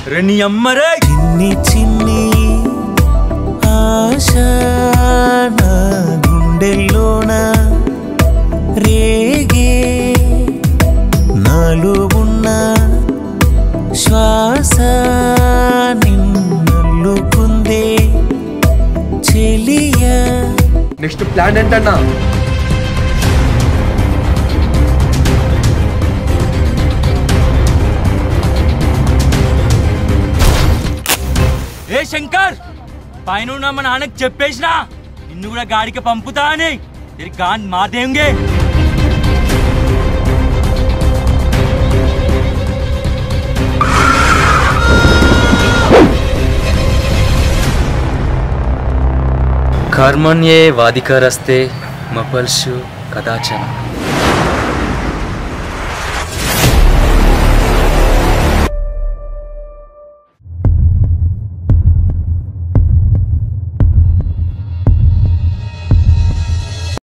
నీ అమ్మరే చిన్ని చిన్ని ఆశ నా గుండెల్లోన రేగే నాలో ఉన్న శ్వాస నిన్నల్లుకుందే చెలియా నెక్స్ట్ ప్లాన్ ఏంటన్నా ఏ శంకర్ పైన ఉన్న మా నాన్నకి చెప్పేసినా నిన్ను కూడా గాడికి పంపుతా అని తెరి గాన్ మాదేంగే కర్మణ్యే వాదికరస్తే మపల్షు కదాచన